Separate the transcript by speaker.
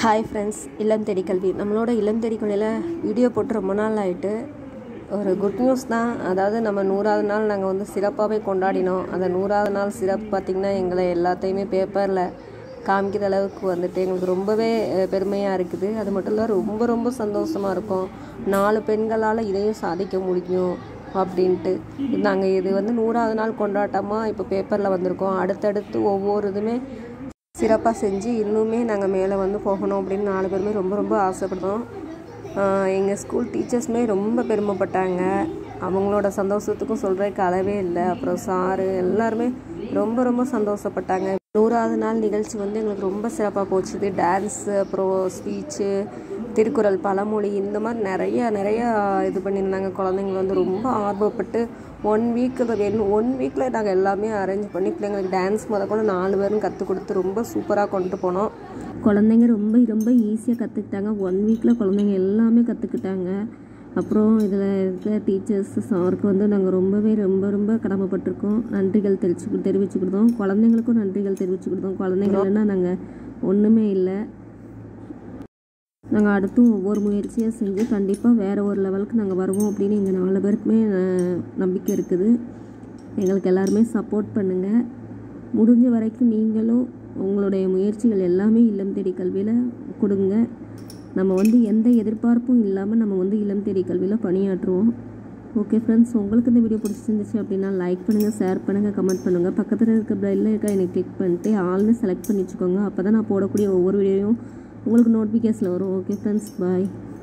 Speaker 1: hi friends இல்லம் தேடி கல்வி நம்மளோட இல்லம் தேடி கல்வியில் வீடியோ போட்டு ரொம்ப நாள் ஆயிட்டு ஒரு குட் நியூஸ் தான் அதாவது நம்ம நூறாவது நாள் நாங்கள் வந்து சிறப்பாகவே கொண்டாடினோம் அந்த நூறாவது நாள் சிறப்பு பார்த்திங்கன்னா எங்களை எல்லாத்தையுமே பேப்பரில் காமிக்கிற அளவுக்கு வந்துட்டு எங்களுக்கு ரொம்பவே அஹ், பெருமையாக இருக்குது அது மட்டும் இல்லை ரொம்ப ரொம்ப சந்தோஷமாக இருக்கும் நாலு பெண்களால் இதையும் சாதிக்க முடியும் அப்படின்ட்டு நாங்கள் இது வந்து நூறாவது நாள் கொண்டாட்டமாக இப்போ பேப்பரில் வந்திருக்கோம் அடுத்தடுத்து ஒவ்வொரு இதுவுமே சிறப்பாக செஞ்சு இன்னுமே நாங்கள் மேலே வந்து போகணும் அப்படின்னு நாலு பேருமே ரொம்ப ரொம்ப ஆசைப்படுறோம் எங்கள் ஸ்கூல் டீச்சர்ஸுமே ரொம்ப பெருமைப்பட்டாங்க அவங்களோட சந்தோஷத்துக்கும் சொல்கிறதுக்கு அளவே இல்லை அப்புறம் சாரு எல்லாருமே ரொம்ப ரொம்ப சந்தோஷப்பட்டாங்க நூறாவது நாள் நிகழ்ச்சி வந்து எங்களுக்கு ரொம்ப சிறப்பாக போச்சுது டான்ஸு அப்புறம் ஸ்பீச்சு திருக்குறள் பழமொழி இந்த மாதிரி நிறைய நிறைய இது பண்ணியிருந்தாங்க குழந்தைங்க வந்து ரொம்ப ஆர்வப்பட்டு ஒன் வீக் வேணும் ஒன் வீக்கில் நாங்கள் எல்லாமே அரேஞ்ச் பண்ணி பிள்ளைங்களுக்கு டான்ஸ் முத கூட நாலு பேரும் கற்றுக் கொடுத்து ரொம்ப சூப்பராக கொண்டு போனோம் குழந்தைங்க ரொம்ப ரொம்ப ஈஸியாக கற்றுக்கிட்டாங்க ஒன் வீக்கில் குழந்தைங்க எல்லாமே கற்றுக்கிட்டாங்க அப்புறம் இதில் இருக்கிற டீச்சர்ஸ் சாருக்கு வந்து நாங்கள் ரொம்பவே ரொம்ப ரொம்ப கடமைப்பட்டிருக்கோம் நன்றிகள் தெரிவிச்சு தெரிவிச்சுக்கிட்டோம் குழந்தைங்களுக்கும் நன்றிகள் தெரிவிச்சுக்கிட்டோம் குழந்தைங்க இல்லைன்னா நாங்கள் ஒன்றுமே இல்லை நாங்கள் அடுத்தும் ஒவ்வொரு முயற்சியாக செஞ்சு கண்டிப்பாக வேறு ஒரு லெவலுக்கு நாங்கள் வருவோம் அப்படின்னு எங்கள் நாலு பேருக்குமே அஹ், நம்பிக்கை இருக்குது எங்களுக்கு எல்லாருமே சப்போர்ட் பண்ணுங்கள் முடிஞ்ச வரைக்கும் நீங்களும் உங்களுடைய முயற்சிகள் எல்லாமே இல்லம் தேடி கல்வியில் கொடுங்க நம்ம வந்து எந்த எதிர்பார்ப்பும் இல்லாமல் நம்ம வந்து இல்லம் தேடி கல்வியில் பணியாற்றுவோம் ஓகே ஃப்ரெண்ட்ஸ் உங்களுக்கு இந்த வீடியோ பிடிச்சிருந்துச்சு அப்படின்னா லைக் பண்ணுங்கள் ஷேர் பண்ணுங்கள் கமெண்ட் பண்ணுங்கள் பக்கத்தில் இருக்க பெல்லில் இருக்க எனக்கு கிளிக் பண்ணிட்டு ஆல்னு செலக்ட் பண்ணி வச்சுக்கோங்க அப்போ தான் நான் போடக்கூடிய ஒவ்வொரு வீடியோவும் உங்களுக்கு நோட்டிஃபிகேஷனில் வரும் ஓகே ஃப்ரெண்ட்ஸ் பாய்